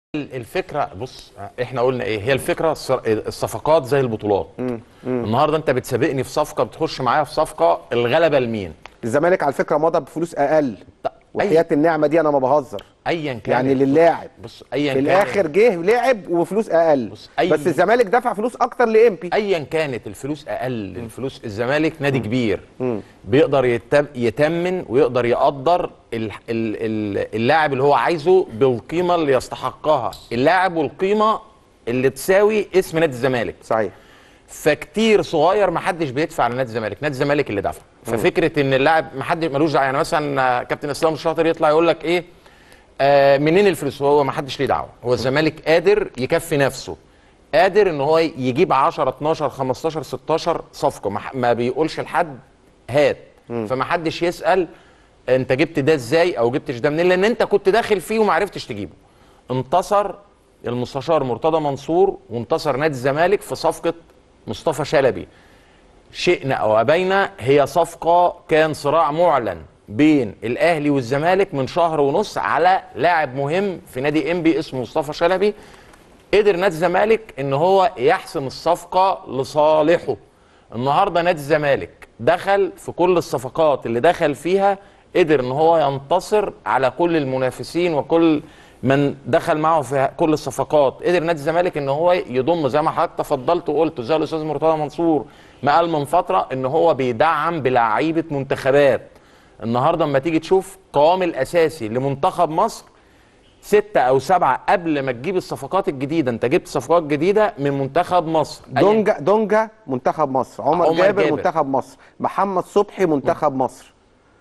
الفكره بص احنا قلنا ايه هي الفكره الص- الصفقات زي البطولات النهارده انت بتسابقني في صفقه بتخش معايا في صفقه الغلبه لمين الزمالك على فكره مضى بفلوس اقل طب وحياه النعمه دي انا ما بهزر ايا كان يعني للاعب بص ايا في كان الاخر جه لعب وفلوس اقل بص، أي- بس الزمالك دفع فلوس اكتر لامبي ايا كانت الفلوس اقل الفلوس الزمالك نادي كبير بيقدر يتم يتمن ويقدر يقدر ال- ال- ال- اللاعب اللي هو عايزه بالقيمه اللي يستحقها اللاعب والقيمه اللي تساوي اسم نادي الزمالك صحيح فكتير صغير ما حدش بيدفع لنادي الزمالك نادي الزمالك اللي دفع ففكره ان اللاعب ما حد ملوش دعوه يعني مثلا آه، كابتن اسلام الشاطر يطلع يقول لك ايه آه منين الفلوس هو ما حدش ليه دعوه هو الزمالك قادر يكفي نفسه قادر ان هو يجيب 10 12 15 16 صفقه ما, ح- ما بيقولش لحد هات فما حدش يسال انت جبت ده ازاي او جبتش ده منين لان انت كنت داخل فيه وما عرفتش تجيبه انتصر المستشار مرتضى منصور وانتصر نادي الزمالك في صفقه مصطفى شلبي شئنا او ابينا هي صفقه كان صراع معلن بين الاهلي والزمالك من شهر ونص على لاعب مهم في نادي انبي اسمه مصطفى شلبي قدر نادي الزمالك ان هو يحسم الصفقه لصالحه النهارده نادي الزمالك دخل في كل الصفقات اللي دخل فيها قدر ان هو ينتصر على كل المنافسين وكل من دخل معه في كل الصفقات قدر نادي الزمالك ان هو يضم زي ما حضرتك تفضلت وقلت زي الاستاذ مرتضى منصور ما قال من فتره ان هو بيدعم بلعيبه منتخبات النهارده اما تيجي تشوف قوام الاساسي لمنتخب مصر ستة أو سبعة قبل ما تجيب الصفقات الجديدة أنت جبت صفقات جديدة من منتخب مصر أياً دونجا دونجا منتخب مصر عمر, عمر جابر, جابر. منتخب مصر محمد صبحي منتخب مصر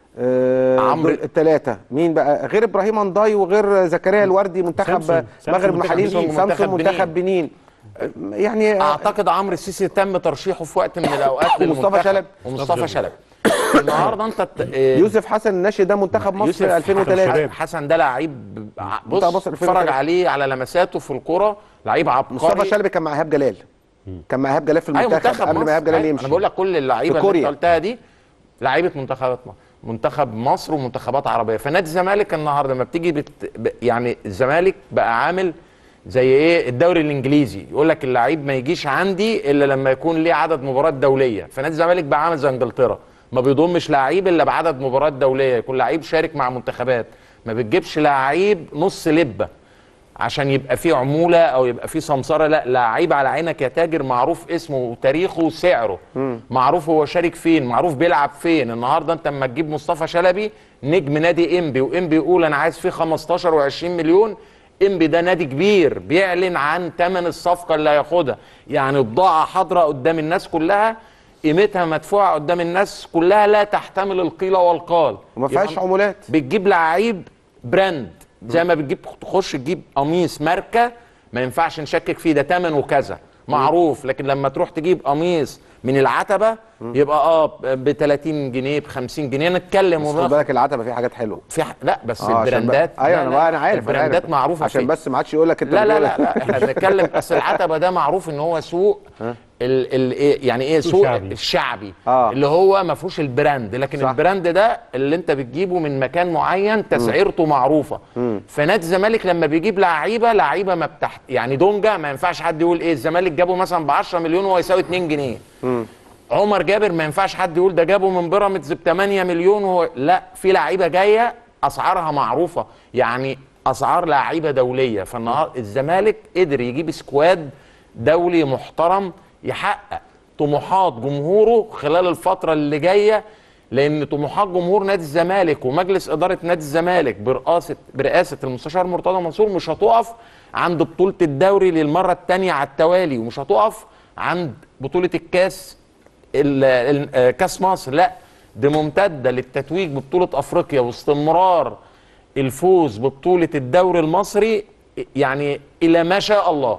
آه عمرو- الثلاثه مين بقى غير ابراهيم انضاي وغير زكريا الوردي منتخب سامسون. سامسون مغرب منتخب محلين بنين. سامسون منتخب منتخب بنين آه، يعني آه، اعتقد عمرو السيسي تم ترشيحه في وقت من الاوقات ومصطفى للمنتخب. شلبي. ومصطفى شلبي النهارده انت ت- آه، يوسف حسن الناشئ ده منتخب مصر يوسف 2003 شباب. حسن ده لعيب ع- بص منتخب مصر 2003. اتفرج عليه على لمساته في الكوره لعيب عبقري مصطفى شلبي كان مع ايهاب جلال كان مع ايهاب جلال في ايوه المنتخب منتخب قبل ما مصر. ايهاب جلال أيوة، يمشي انا بقول لك كل اللعيبه اللي كوريا. انت قلتها دي لعيبه منتخبات مصر منتخب مصر ومنتخبات عربيه فنادي الزمالك النهارده لما بتيجي بت... ب- يعني الزمالك بقى عامل زي ايه الدوري الانجليزي يقول لك اللعيب ما يجيش عندي الا لما يكون ليه عدد مباريات دوليه فنادي الزمالك بقى عامل زي انجلترا ما بيضمش لعيب الا بعدد مباريات دوليه يكون لعيب شارك مع منتخبات ما بتجيبش لعيب نص لبه عشان يبقى فيه عموله او يبقى فيه سمسره لا لعيب على عينك يا تاجر معروف اسمه وتاريخه وسعره معروف هو شارك فين معروف بيلعب فين النهارده انت اما تجيب مصطفى شلبي نجم نادي انبي وانبي يقول انا عايز فيه 15 و20 مليون انبي ده نادي كبير بيعلن عن ثمن الصفقه اللي هياخدها يعني بضاعه حاضره قدام الناس كلها قيمتها مدفوعه قدام الناس كلها لا تحتمل القيل والقال وما فيهاش يبقى عمولات بتجيب لعيب براند زي ما بتجيب تخش تجيب قميص ماركه ما ينفعش نشكك فيه ده ثمنه كذا معروف لكن لما تروح تجيب قميص من العتبه يبقى اه ب 30 جنيه ب 50 جنيه نتكلم بس خد وناخد- بالك العتبه فيه حاجات حلوه في ح... لا بس آه، عشان البراندات بقى- ايوه لا، انا لا، بقى انا عارف أنا البراندات عارف. معروفه عشان فيه. بس ما عادش يقول لك انت لا لا بتقول- لا لا احنا بنتكلم بس العتبه ده معروف ان هو سوق ال ال إيه يعني ايه سوق شعبي. الشعبي آه. اللي هو ما فيهوش البراند لكن صح. صح. البراند ده اللي انت بتجيبه من مكان معين تسعيرته معروفه فنادي الزمالك لما بيجيب لعيبه لعيبه ما بتحت يعني دونجا ما ينفعش حد يقول ايه الزمالك جابه مثلا ب 10 مليون وهو يساوي 2 جنيه عمر جابر ما ينفعش حد يقول ده جابه من بيراميدز ب 8 مليون وهو لا في لعيبه جايه اسعارها معروفه يعني اسعار لعيبه دوليه فالنهار الزمالك قدر يجيب سكواد دولي محترم يحقق طموحات جمهوره خلال الفتره اللي جايه لان طموحات جمهور نادي الزمالك ومجلس اداره نادي الزمالك برئاسه برئاسه المستشار مرتضى منصور مش هتقف عند بطوله الدوري للمره الثانيه على التوالي ومش هتقف عند بطوله الكاس ال- ال- آه، كاس مصر لا دي ممتده للتتويج ببطوله افريقيا واستمرار الفوز ببطوله الدوري المصري يعني الى ما شاء الله